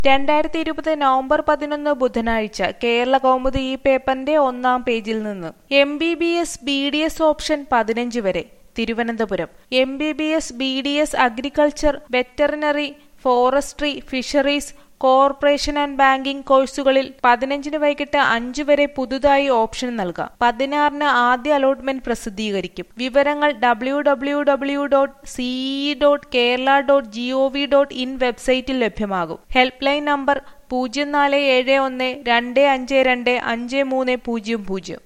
രണ്ടായിരത്തി ഇരുപത് നവംബർ പതിനൊന്ന് ബുധനാഴ്ച കേരള കൗമുദി ഈ പേപ്പറിന്റെ ഒന്നാം പേജിൽ നിന്ന് M B B S B D S option പതിനഞ്ച് വരെ Thiruvananthapuram M B B S B D S agriculture veterinary forestry fisheries corporation and banking കോഴ്സുകളിൽ പതിനഞ്ചിന് വൈകിട്ട് അഞ്ചു വരെ പുതുതായി ഓപ്ഷൻ നൽകാം പതിനാറിന് ആദ്യ അലോട്ട്മെന്റ് പ്രസിദ്ധീകരിക്കും വിവരങ്ങൾ W W W dot CE dot Kerala dot G O V dot in വെബ്സൈറ്റിൽ ലഭ്യമാകും ഹെൽപ്പ് ലൈൻ നമ്പർ പൂജ്യം നാല് ഏഴ് ഒന്ന് രണ്ട് അഞ്ച് രണ്ട് അഞ്ച് മൂന്ന് പൂജ്യം പൂജ്യം